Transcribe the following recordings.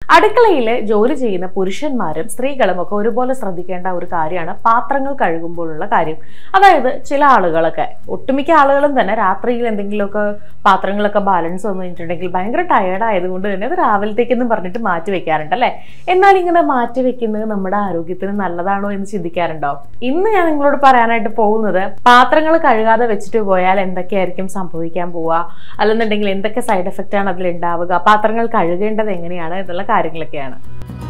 അടുക്കളയിൽ ജോലി ചെയ്യുന്ന പുരുഷന്മാരും സ്ത്രീകളും ഒക്കെ ഒരുപോലെ ശ്രദ്ധിക്കേണ്ട ഒരു കാര്യമാണ് പാത്രങ്ങൾ കഴുകുമ്പോഴുള്ള കാര്യം അതായത് ചില ആളുകളൊക്കെ ഒട്ടുമിക്ക ആളുകളും തന്നെ രാത്രിയിൽ എന്തെങ്കിലുമൊക്കെ പാത്രങ്ങളൊക്കെ ബാലൻസ് വന്നു കഴിഞ്ഞിട്ടുണ്ടെങ്കിൽ ഭയങ്കര ടയേർഡ് ആയതുകൊണ്ട് തന്നെ അത് രാവിലത്തേക്കെന്ന് പറഞ്ഞിട്ട് മാറ്റി വെക്കാറുണ്ട് അല്ലേ എന്നാൽ ഇങ്ങനെ മാറ്റി വെക്കുന്നത് നമ്മുടെ ആരോഗ്യത്തിന് നല്ലതാണോ എന്ന് ചിന്തിക്കാറുണ്ടോ ഇന്ന് ഞാൻ നിങ്ങളോട് പറയാനായിട്ട് പോകുന്നത് പാത്രങ്ങൾ കഴുകാതെ വെച്ചിട്ട് പോയാൽ എന്തൊക്കെയായിരിക്കും സംഭവിക്കാൻ പോവുക അല്ലെന്നുണ്ടെങ്കിൽ എന്തൊക്കെ സൈഡ് എഫക്റ്റ് ആണ് അതിൽ ഉണ്ടാവുക പാത്രങ്ങൾ കഴുകേണ്ടത് എങ്ങനെയാണ് എന്നുള്ള കാര്യങ്ങളൊക്കെയാണ്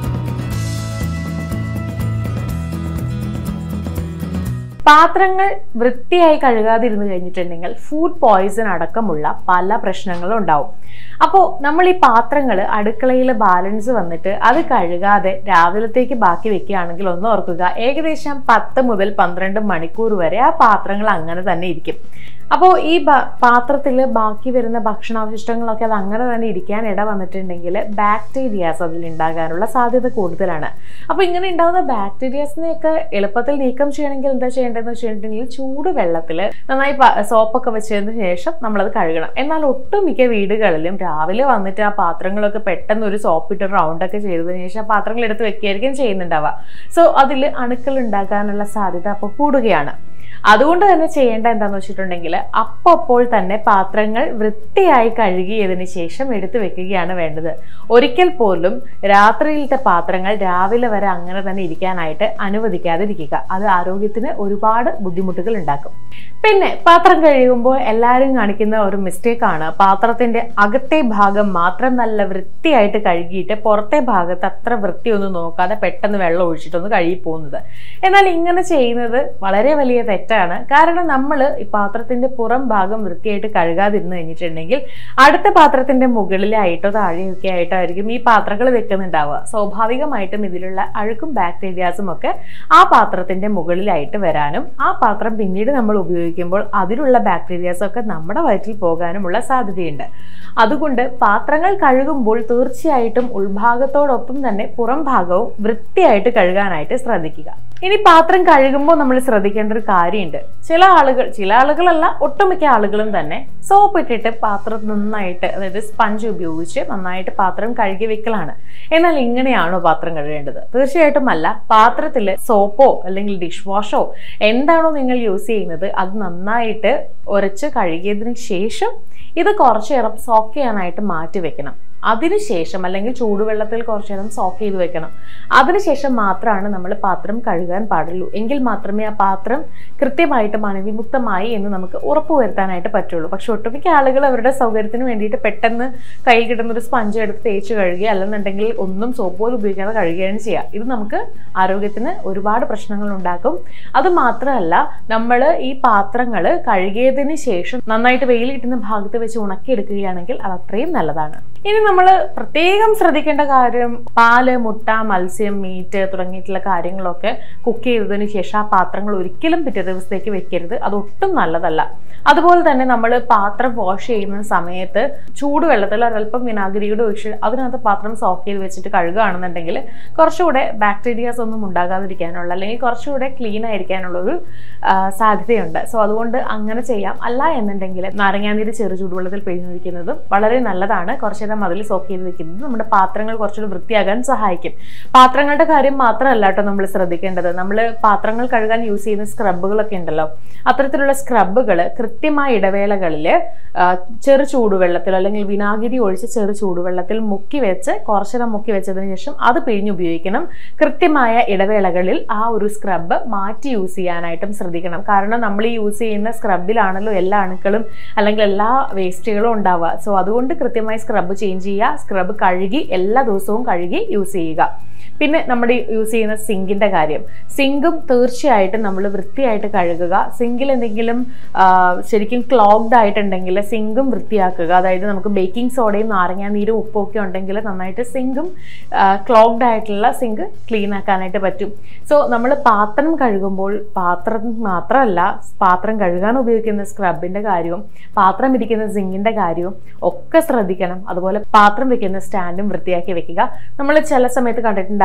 പാത്രങ്ങൾ വൃത്തിയായി കഴുകാതിരുന്നു കഴിഞ്ഞിട്ടുണ്ടെങ്കിൽ ഫുഡ് പോയിസൺ അടക്കമുള്ള പല പ്രശ്നങ്ങളും ഉണ്ടാവും അപ്പോൾ നമ്മൾ ഈ പാത്രങ്ങൾ അടുക്കളയിൽ ബാലൻസ് വന്നിട്ട് അത് കഴുകാതെ രാവിലത്തേക്ക് ബാക്കി വെക്കുകയാണെങ്കിൽ ഒന്ന് ഓർക്കുക ഏകദേശം പത്ത് മുതൽ പന്ത്രണ്ട് മണിക്കൂർ വരെ ആ പാത്രങ്ങൾ അങ്ങനെ തന്നെ ഇരിക്കും അപ്പോൾ ഈ പാത്രത്തിൽ ബാക്കി വരുന്ന ഭക്ഷണാവശിഷ്ടങ്ങളൊക്കെ അത് അങ്ങനെ തന്നെ ഇരിക്കാൻ ഇട വന്നിട്ടുണ്ടെങ്കിൽ ബാക്ടീരിയാസ് അതിൽ ഉണ്ടാകാനുള്ള സാധ്യത കൂടുതലാണ് അപ്പോൾ ഇങ്ങനെ ഉണ്ടാകുന്ന ബാക്ടീരിയാസിനെയൊക്കെ എളുപ്പത്തിൽ നീക്കം ചെയ്യണമെങ്കിൽ എന്താ ചെയ്യേണ്ടതെന്ന് വെച്ചിട്ടുണ്ടെങ്കിൽ ചൂട് വെള്ളത്തിൽ നന്നായി സോപ്പൊക്കെ വെച്ചതിന് ശേഷം നമ്മളത് കഴുകണം എന്നാൽ ഒട്ടുമിക്ക വീടുകളിലും രാവിലെ വന്നിട്ട് ആ പാത്രങ്ങളൊക്കെ പെട്ടെന്ന് ഒരു സോപ്പിട്ട് റൗണ്ടൊക്കെ ചെയ്തതിന് ശേഷം ആ പാത്രങ്ങൾ എടുത്ത് വെക്കുകയായിരിക്കും ചെയ്യുന്നുണ്ടാവുക സോ അതിൽ അണുക്കൾ ഉണ്ടാകാനുള്ള സാധ്യത അപ്പോൾ കൂടുകയാണ് അതുകൊണ്ട് തന്നെ ചെയ്യേണ്ട എന്താണെന്ന് വെച്ചിട്ടുണ്ടെങ്കിൽ അപ്പോൾ തന്നെ പാത്രങ്ങൾ വൃത്തിയായി കഴുകിയതിന് ശേഷം എടുത്തു വെക്കുകയാണ് വേണ്ടത് ഒരിക്കൽ പോലും രാത്രിയിലത്തെ പാത്രങ്ങൾ രാവിലെ വരെ അങ്ങനെ തന്നെ ഇരിക്കാനായിട്ട് അനുവദിക്കാതിരിക്കുക അത് ആരോഗ്യത്തിന് ഒരുപാട് ബുദ്ധിമുട്ടുകൾ ഉണ്ടാക്കും പിന്നെ പാത്രം കഴുകുമ്പോൾ എല്ലാവരും കാണിക്കുന്ന ഒരു മിസ്റ്റേക്കാണ് പാത്രത്തിന്റെ അകത്തെ ഭാഗം മാത്രം നല്ല വൃത്തിയായിട്ട് കഴുകിയിട്ട് പുറത്തെ ഭാഗത്ത് അത്ര വൃത്തിയൊന്നും നോക്കാതെ പെട്ടെന്ന് വെള്ളം ഒഴിച്ചിട്ടൊന്ന് കഴുകി പോകുന്നത് എന്നാൽ ഇങ്ങനെ ചെയ്യുന്നത് വളരെ വലിയ തെറ്റാണ് കാരണം നമ്മൾ ഈ പാത്രത്തിന്റെ പുറം ഭാഗം വൃത്തിയായിട്ട് കഴുകാതിരുന്നു കഴിഞ്ഞിട്ടുണ്ടെങ്കിൽ അടുത്ത പാത്രത്തിന്റെ മുകളിലായിട്ടോ താഴെയൊക്കെ ആയിട്ടോ ആയിരിക്കും ഈ പാത്രങ്ങൾ വെക്കുന്നുണ്ടാവുക സ്വാഭാവികമായിട്ടും ഇതിലുള്ള അഴുക്കും ബാക്ടീരിയാസും ഒക്കെ ആ പാത്രത്തിന്റെ മുകളിലായിട്ട് വരാനും ആ പാത്രം പിന്നീട് നമ്മൾ ഉപയോഗിക്കുമ്പോൾ അതിലുള്ള ബാക്ടീരിയാസ് ഒക്കെ നമ്മുടെ വയറ്റിൽ പോകാനുമുള്ള സാധ്യതയുണ്ട് അതുകൊണ്ട് പാത്രങ്ങൾ കഴുകുമ്പോൾ തീർച്ചയായിട്ടും ഉൾഭാഗത്തോടൊപ്പം തന്നെ പുറം ഭാഗവും വൃത്തിയായിട്ട് കഴുകാനായിട്ട് ശ്രദ്ധിക്കുക ഇനി പാത്രം കഴുകുമ്പോൾ നമ്മൾ ശ്രദ്ധിക്കേണ്ട ഒരു കാര്യമുണ്ട് ചില ആളുകൾ ചില ആളുകളല്ല ഒട്ടുമിക്ക ആളുകളും തന്നെ സോപ്പ് ഇട്ടിട്ട് പാത്രം നന്നായിട്ട് അതായത് സ്പഞ്ച് ഉപയോഗിച്ച് നന്നായിട്ട് പാത്രം കഴുകി വെക്കലാണ് എന്നാൽ ഇങ്ങനെയാണോ പാത്രം കഴുകേണ്ടത് തീർച്ചയായിട്ടും അല്ല പാത്രത്തിൽ സോപ്പോ അല്ലെങ്കിൽ ഡിഷ് വാഷോ എന്താണോ നിങ്ങൾ യൂസ് ചെയ്യുന്നത് അത് നന്നായിട്ട് ഉരച്ച് കഴുകിയതിന് ശേഷം ഇത് കുറച്ചു നേരം സോക്ക് ചെയ്യാനായിട്ട് മാറ്റി വെക്കണം അതിനുശേഷം അല്ലെങ്കിൽ ചൂടുവെള്ളത്തിൽ കുറച്ചു നേരം സോക്ക് ചെയ്ത് വെക്കണം അതിനുശേഷം മാത്രമാണ് നമ്മൾ പാത്രം കഴുകാൻ പാടുള്ളൂ എങ്കിൽ മാത്രമേ ആ പാത്രം കൃത്യമായിട്ട് മണവിമുക്തമായി എന്ന് നമുക്ക് ഉറപ്പുവരുത്താനായിട്ട് പറ്റുള്ളൂ പക്ഷെ ഒട്ടുമിക്ക ആളുകൾ അവരുടെ സൗകര്യത്തിന് വേണ്ടിയിട്ട് പെട്ടെന്ന് കയ്യിൽ കിട്ടുന്ന ഒരു സ്പഞ്ച് എടുത്ത് തേച്ച് കഴുകുക അല്ലെന്നുണ്ടെങ്കിൽ ഒന്നും സോപ്പ് പോലും ഉപയോഗിക്കാതെ കഴുകുകയാണ് ചെയ്യുക ഇത് നമുക്ക് ആരോഗ്യത്തിന് ഒരുപാട് പ്രശ്നങ്ങൾ ഉണ്ടാക്കും അത് മാത്രമല്ല നമ്മൾ ഈ പാത്രങ്ങൾ കഴുകിയതിന് ശേഷം നന്നായിട്ട് വെയിൽ കിട്ടുന്ന ഭാഗത്ത് വെച്ച് ഉണക്കിയെടുക്കുകയാണെങ്കിൽ അത് അത്രയും നല്ലതാണ് ഇനി നമ്മൾ പ്രത്യേകം ശ്രദ്ധിക്കേണ്ട കാര്യം പാല് മുട്ട മത്സ്യം മീറ്റ് തുടങ്ങിയിട്ടുള്ള കാര്യങ്ങളൊക്കെ കുക്ക് ചെയ്തതിന് ശേഷം ആ പാത്രങ്ങൾ ഒരിക്കലും പിറ്റേ ദിവസത്തേക്ക് വെക്കരുത് അത് ഒട്ടും നല്ലതല്ല അതുപോലെ തന്നെ നമ്മൾ പാത്രം വാഷ് ചെയ്യുന്ന സമയത്ത് ചൂടുവെള്ളത്തിൽ ഒരല്പം വിനാഗിരിയുടെ ഒഴിച്ച് അതിനകത്ത് പാത്രം സോക്ക് ചെയ്ത് വെച്ചിട്ട് കഴുകുകയാണെന്നുണ്ടെങ്കിൽ കുറച്ചുകൂടെ ബാക്ടീരിയാസ് ഒന്നും ഉണ്ടാകാതിരിക്കാനുള്ള അല്ലെങ്കിൽ കുറച്ചുകൂടെ ക്ലീൻ ആയിരിക്കാനുള്ള ഒരു സാധ്യതയുണ്ട് സോ അതുകൊണ്ട് അങ്ങനെ ചെയ്യാം അല്ല എന്നുണ്ടെങ്കിൽ നാരങ്ങാനീര് ചെറു ചൂടുവെള്ളത്തിൽ പിഴിഞ്ഞൊഴിക്കുന്നതും വളരെ നല്ലതാണ് കുറച്ച് നേരം അതിൽ സോക്ക് ചെയ്ത് വെക്കുന്നത് നമ്മുടെ പാത്രങ്ങൾ കുറച്ചുകൂടി വൃത്തിയാകാൻ സഹായിക്കും പാത്രങ്ങളുടെ കാര്യം മാത്രമല്ല കേട്ടോ നമ്മൾ ശ്രദ്ധിക്കേണ്ടത് നമ്മൾ പാത്രങ്ങൾ കഴുകാൻ യൂസ് ചെയ്യുന്ന സ്ക്രബുകളൊക്കെ ഉണ്ടല്ലോ അത്തരത്തിലുള്ള സ്ക്രബുകൾ കൃത്യമായ ഇടവേളകളിൽ ചെറു ചൂടുവെള്ളത്തിൽ അല്ലെങ്കിൽ വിനാഗിരി ഒഴിച്ച് ചെറു ചൂടുവെള്ളത്തിൽ മുക്കി വെച്ച് കുറച്ച് നേരം മുക്കി വെച്ചതിന് ശേഷം അത് പിഴിഞ്ഞ് ഉപയോഗിക്കണം കൃത്യമായ ഇടവേളകളിൽ ആ ഒരു സ്ക്രബ് മാറ്റി യൂസ് ചെയ്യാനായിട്ടും ശ്രദ്ധിക്കണം കാരണം നമ്മൾ ഈ യൂസ് ചെയ്യുന്ന സ്ക്രബിലാണല്ലോ എല്ലാ അണുക്കളും അല്ലെങ്കിൽ എല്ലാ വേസ്റ്റുകളും ഉണ്ടാവുക സോ അതുകൊണ്ട് കൃത്യമായി സ്ക്രബ് ചേഞ്ച് ചെയ്യുക സ്ക്രബ് കഴുകി എല്ലാ ദിവസവും കഴുകി യൂസ് ചെയ്യുക പിന്നെ നമ്മുടെ യൂസ് ചെയ്യുന്ന സിങ്കിന്റെ കാര്യം സിങ്കും തീർച്ചയായിട്ടും നമ്മൾ വൃത്തിയായിട്ട് കഴുകുക സിങ്കിൽ എന്തെങ്കിലും ശരിക്കും ക്ലോഗ്ഡ് ആയിട്ടുണ്ടെങ്കിൽ സിങ്കും വൃത്തിയാക്കുക അതായത് നമുക്ക് ബേക്കിംഗ് സോഡയും നാരങ്ങാ നീരും ഉപ്പും ഒക്കെ ഉണ്ടെങ്കിൽ നന്നായിട്ട് സിങ്കും ക്ലോഗ്ഡ് ആയിട്ടുള്ള സിങ്ക് ക്ലീൻ ആക്കാനായിട്ട് പറ്റും സോ നമ്മൾ പാത്രം കഴുകുമ്പോൾ പാത്രം മാത്രമല്ല പാത്രം കഴുകാൻ ഉപയോഗിക്കുന്ന സ്ക്രബിന്റെ കാര്യവും പാത്രം ഇരിക്കുന്ന സിങ്കിന്റെ കാര്യവും ഒക്കെ ശ്രദ്ധിക്കണം അതുപോലെ പാത്രം വെക്കുന്ന സ്റ്റാൻഡും വൃത്തിയാക്കി വെക്കുക നമ്മൾ ചില സമയത്ത് കണ്ടിട്ടുണ്ടാവും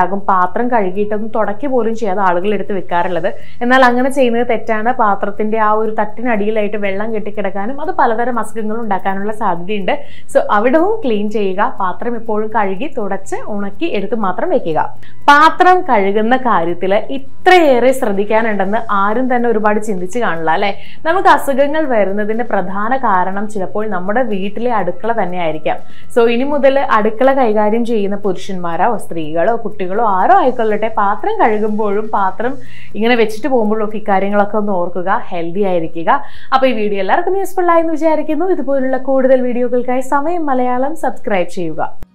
കണ്ടിട്ടുണ്ടാകും പാത്രം കഴുകിയിട്ടൊന്നും തുടക്കി പോലും ചെയ്യാതെ ആളുകൾ എടുത്ത് വെക്കാറുള്ളത് എന്നാൽ അങ്ങനെ ചെയ്യുന്നത് തെറ്റാണ് പാത്രത്തിന്റെ ആ ഒരു തട്ടിനടിയിലായിട്ട് വെള്ളം കെട്ടിക്കിടക്കാനും അത് പലതരം അസുഖങ്ങൾ ഉണ്ടാക്കാനുള്ള സാധ്യതയുണ്ട് സോ അവിടവും ക്ലീൻ ചെയ്യുക പാത്രം എപ്പോഴും കഴുകി തുടച്ച് ഉണക്കി എടുത്ത് മാത്രം വെക്കുക പാത്രം കഴുകുന്ന കാര്യത്തിൽ ഇത്രയേറെ ശ്രദ്ധിക്കാനുണ്ടെന്ന് ആരും തന്നെ ഒരുപാട് ചിന്തിച്ച് കാണില്ല അല്ലെ നമുക്ക് അസുഖങ്ങൾ വരുന്നതിന്റെ പ്രധാന കാരണം ചിലപ്പോൾ നമ്മുടെ വീട്ടിലെ അടുക്കള തന്നെ ആയിരിക്കാം സോ ഇനി മുതൽ അടുക്കള കൈകാര്യം ചെയ്യുന്ന പുരുഷന്മാരോ സ്ത്രീകളോ കുട്ടികളോ ആരോ ആയിക്കൊള്ളട്ടെ പാത്രം കഴുകുമ്പോഴും പാത്രം ഇങ്ങനെ വെച്ചിട്ട് പോകുമ്പോഴും ഒക്കെ ഇക്കാര്യങ്ങളൊക്കെ ഒന്ന് ഓർക്കുക ഹെൽത്തി ആയിരിക്കുക അപ്പോൾ ഈ വീഡിയോ എല്ലാവർക്കും യൂസ്ഫുൾ ആയെന്ന് വിചാരിക്കുന്നു ഇതുപോലുള്ള കൂടുതൽ വീഡിയോകൾക്കായി സമയം മലയാളം സബ്സ്ക്രൈബ് ചെയ്യുക